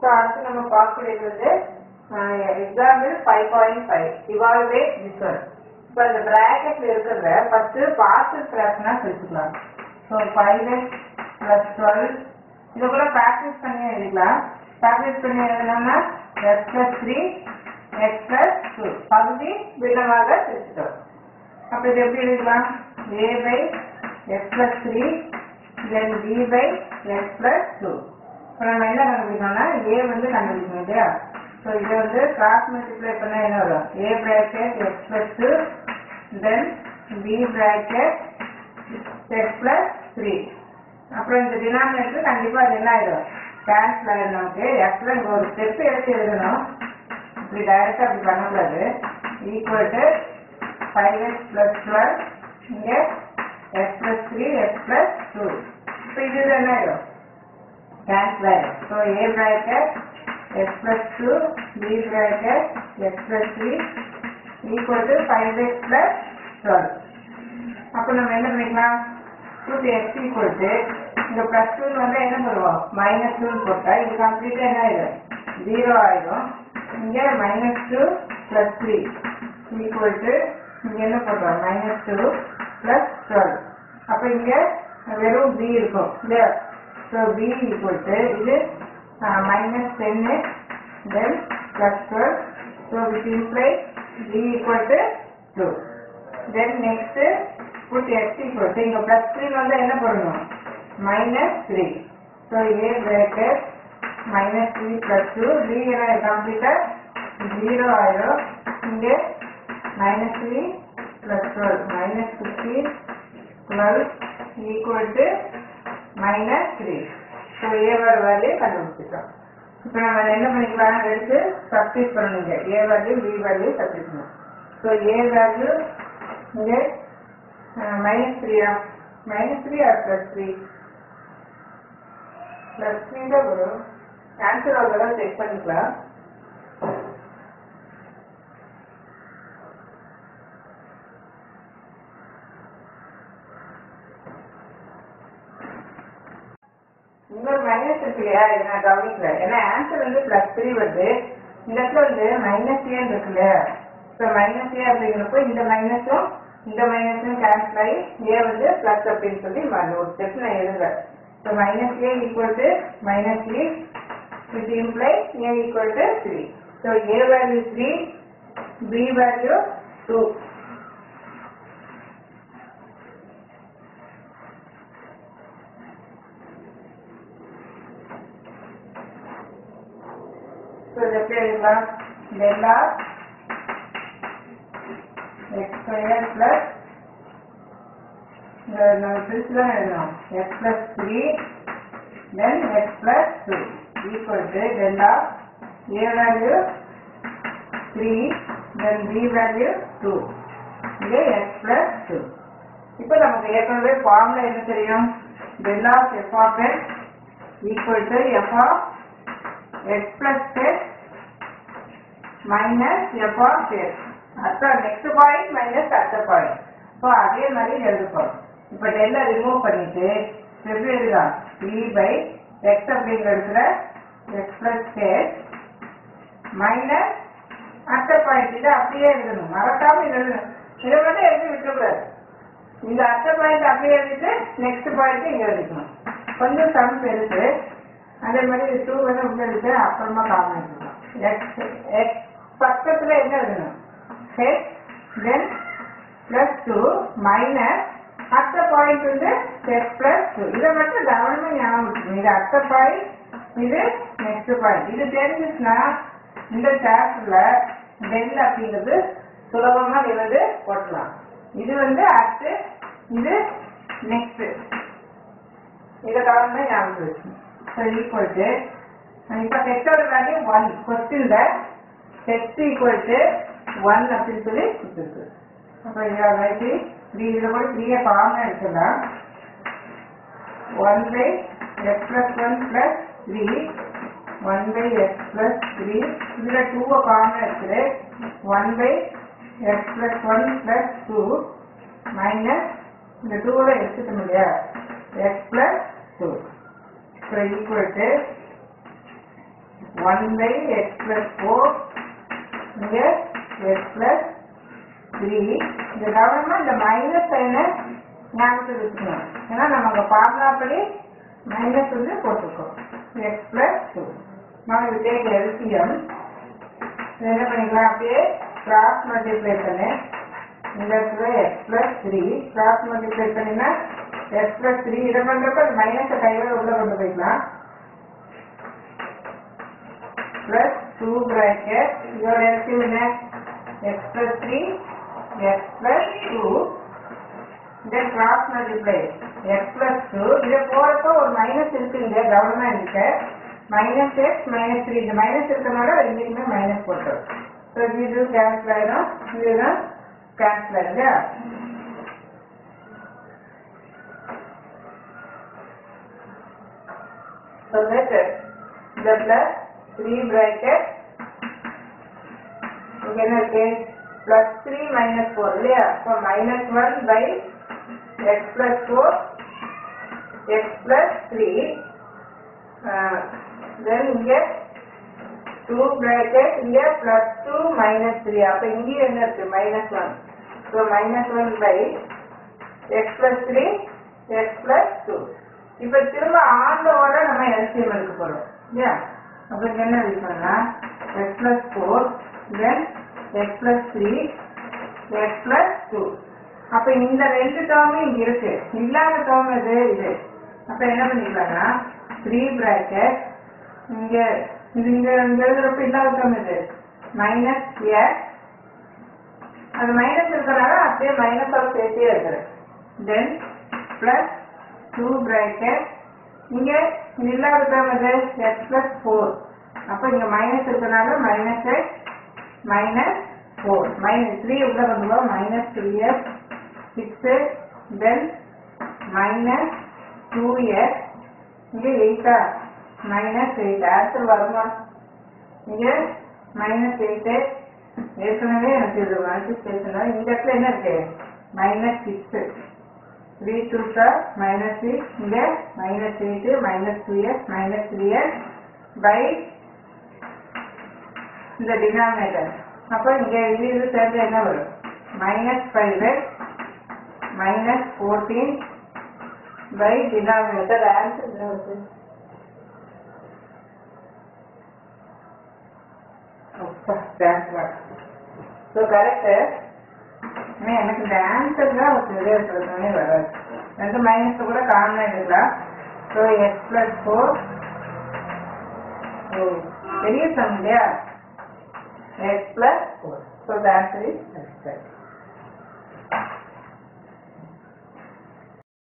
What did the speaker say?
So அடுத்து நம்ம பார்க்கக்கூடியது வந்து example five point five evaluate this one இப்போ இந்த ப்ராக்கெட்ல இருக்கிறத ஃபர்ஸ்ட் பார்சல் ஃப்ராக்ஷனாக பிரிச்சுக்கலாம் so five x plus twelve இது கூட ப்ராக்டிஸ் பண்ணி எழுதிக்கலாம் ப்ராக்டிஸ் பண்ணி எழுதணும்னா x plus three x plus two பகுதி பின்னமாக பிரிச்சுட்டோம் அப்போ இது எப்படி எழுதலாம் A by x plus three then B by x plus two இப்போ நம்ம என்ன கண்டுபிடிக்கணும்னா ஏ வந்து கண்டுபிடிக்கணும் இல்லையா ஸோ இதை வந்து கிராஸ் மல்டிப்ளை பண்ணா என்ன வரும் A bracket x plus two then B bracket x plus three அப்புறம் இந்த டினாமினேட்டர் கண்டிப்பாக அது என்ன ஆயிடும் கேன்சல் ஆயிடும் நமக்கு எக்ஸ்ல இங்கே ஒரு ஸ்டெப் எடுத்து எழுதணும் இப்படி டைரக்டாக அப்படி பண்ணக்கூடாது equal to five x plus twelve இங்கே x plus three x plus two இப்போ இது என்ன ஆயிடும் cancel ஆயிடும் so A bracket x plus two B bracket x plus three equal to five x plus twelve அப்போ நம்ம என்ன பண்ணிக்கலாம் டூ எக்ஸ் ஈக்குவல் டு இங்கே ப்ளஸ் டூன்னு வந்து என்ன பண்ணுவோம் மைனஸ் டூன்னு போட்டா இது கம்ப்ளீட்டாக என்ன ஆயிடும் ஜீரோ ஆயிடும் இங்கே minus two plus three equal to இங்கே என்ன போடுறோம் மைனஸ் டூ ப்ளஸ் டுவெல் அப்போ இங்கே வெறும் பி இருக்கும் இல்லையா ஸோ பி ஈக்குவல் டு இது மைனஸ் டென்னு then plus twelve so which imply B equal to two then next put x equal to இங்கே ப்ளஸ் த்ரீ வந்து என்ன பண்ணணும் minus three so A bracket minus three plus two B என்ன கம்ப்ளீட்டாக zero ஆயிடும் இங்கே minus three plus twelve minus fifty twelve equal to minus three so ஏவோட value கண்டுபிடிச்சிட்டோம் இப்போ நம்ம என்ன பண்ணிக்கலாம் எடுத்து சப்ஸ்டிட் பண்ணணுங்க ஏ வேல்யூ பி வேல்யூ சப்ஸ்டிட் பண்ணணும் ஸோ ஏ வேல்யூ இங்கே மைனஸ் த்ரீயா minus three or plus three plus three தான் வரும் ஆன்சர் அவ்வளோதான் செக் பண்ணிக்கலாம் இன்னொரு மைனஸ் இருக்கு இல்லையா இது நான் கவனிக்கல ஏன்னா ஆன்சர் வந்து பிளஸ் த்ரீ வருது இந்த இடத்துல வந்து மைனஸ் ஏன்னு இருக்கு இல்லையா ஸோ மைனஸ் ஏ அப்படிங்கிறப்போ இந்த மைனஸும் இந்த மைனஸும் கேன்சல் ஆகி ஏ வந்து பிளஸ் அப்படின்னு சொல்லி மாறும் ஒரு ஸ்டெப் நான் எழுதுறேன் so minus A equal to minus three with imply A equal to three so A value three B value two So the எழுதலாம் del of x square plus இந்த நம்ம பிரிச்சு தான் எழுதணும் x plus 3 then x plus 2 equal to del of a value 3 then b value 2 இங்கே x plus 2 இப்போ நமக்கு ஏற்கனவே ஃபார்முலா என்ன தெரியும் del of f of x equal to f of x plus x minus f of x. அடுத்த next point minus அடுத்த point so அதே மாதிரி எழுதுப்போம் இப்போ டெல்ல ரிமூவ் பண்ணிட்டு எப்படி எழுதலாம் த்ரீ பை எக்ஸ் அப்படிங்கிற இடத்துல எக்ஸ் பிளஸ் எக்ஸ் மைனஸ் அடுத்த பாயிண்ட் இதை அப்படியே எழுதணும் மறக்காம இது எழுதணும் இதை மட்டும் எழுதி விட்டுக்கூடாது இந்த அடுத்த பாயிண்ட் அப்படியே எழுதிட்டு நெக்ஸ்ட் பாயிண்ட் இங்க எழுதிக்கணும் கொஞ்சம் சம் பெருசு அதே மாதிரி டூ வந்து உள்ள இருக்கு அப்புறமா காமன் எடுத்துக்கலாம் எக்ஸ் எக்ஸ் பக்கத்துல என்ன எழுதணும் H then plus two minus அடுத்த பாயிண்ட் வந்து எக்ஸ் பிளஸ் டூ இதை மட்டும் கவனமா ஞாபகம் வச்சுக்கணும் இது அடுத்த பாயிண்ட் இது நெக்ஸ்ட் பாயிண்ட் இது தெரிஞ்சிச்சுன்னா இந்த சாப்டர்ல டெல் அப்படிங்கிறது சுலபமா எழுது போட்டலாம் இது வந்து அடுத்து இது நெக்ஸ்ட் இதை கவனமா ஞாபகம் வச்சுக்கணும் ஸோ ஈக்குவல் டு இப்போ ஹெச்சோட வேல்யூ ஒன் கொஸ்டின்ல ஹெச் ஈக்குவல் டு ஒன் அப்படின்னு சொல்லி கொடுத்துருக்கு அப்போ இதில் வேல்யூ த்ரீ இதில் கூட த்ரீயை காமனாக எடுத்துக்கலாம் one by x plus one plus three one by x plus three இதில் டூவை காமனாக இருக்குது one by x plus one plus two minus இந்த டூவில் எடுத்துட்டோம் இல்லையா x plus two so equal to one by x plus four இங்க x plus three இந்த கவனமா இந்த மைனஸ் சைனை ஞாபகத்தில் வச்சுக்கணும் ஏன்னா நம்ம அங்கே பார்த்தாப்படி மைனஸ் வந்து போட்டிருக்கோம் எக்ஸ் பிளஸ் டூ நம்ம இது டேக் எல்சிஎம் என்ன பண்ணிக்கலாம் அப்படியே கிராஸ் மல்டிப்ளை பண்ணு இந்த இடத்துல x plus three cross multiply பண்ணினா எக்ஸ் பிளஸ் த்ரீ இதை பண்ணுறப்ப மைனஸை கையோட உள்ள கொண்டு போய்க்கலாம் பிளஸ் டூ பிராக்கெட் இதோட எல்சிஎம் என்ன x plus three x plus two then cross multiply x plus 2 இது போறப்போ ஒரு மைனஸ் இருக்கு இங்க கவனமா இருக்கு மைனஸ் எக்ஸ் மைனஸ் த்ரீ இந்த மைனஸ் இருக்கிறனால ரெண்டுக்குமே மைனஸ் போட்டோம் ஸோ இது கேன்சல் ஆயிடும் இதுதான் கேன்சல் ஆயிடும் இல்லையா So that the plus 3 bracket இங்க என்ன இருக்கு plus 3 minus 4 இல்லையா so minus 1 by x plus 4 x plus 3 uh, then இங்க 2 bracket இங்க plus 2 minus 3 அப்ப இங்கேயும் என்ன இருக்கு minus 1 so minus 1 by x plus 3 x plus 2 இப்ப திரும்ப ஆண்டோட நம்ம எல்சிஎம் எடுக்க போறோம் இல்லையா அப்ப இங்க என்ன இருக்கணும்னா x plus 4 then x plus 3 x plus 2 அப்ப இந்த ரெண்டு டேர்மும் இங்க இருக்கு இல்லாத டேர்ம் இது இது அப்ப என்ன பண்ணிக்கலாம்னா த்ரீ பிராக்கெட் இங்க இது இங்க இங்க எழுதுறப்ப இல்லாத டேர்ம் இது மைனஸ் எக்ஸ் அது மைனஸ் இருக்கிறனால அப்படியே மைனஸ் ஆஃப் சேர்த்தே இருக்கிறேன் தென் பிளஸ் டூ பிராக்கெட் இங்க இது இல்லாத டேர்ம் இது எக்ஸ் பிளஸ் ஃபோர் அப்ப இங்க மைனஸ் இருக்கிறனால minus x minus four minus three உள்ள கொண்டு போக minus three x six then minus two x இங்கே எயிட்டா மைனஸ் எயிட் ஆன்சர் வருமா இங்கே மைனஸ் எயிட்டு ஏற்கனவே எனக்கு இது மல்டிப்ளிகேஷன் இந்த இடத்துல என்ன இருக்கு minus six three two sir minus six இங்கே minus eight minus two x minus three x by இந்த டினாமினேட்டர் அப்போ இங்கே இது இது சேர்ந்து என்ன வரும் minus five x minus 14 by denominator answer என்ன வருது ஸோ கரெக்டு ஆனால் எனக்கு இந்த ஆன்சர் தான் ஒரு பெரிய பிரச்சனையே வராது ரெண்டு மைனஸ் கூட காமனாக எடுக்கலாம் ஸோ எக்ஸ் பிளஸ் ஃபோர் பெரிய சம் இல்லையா x plus four so the answer is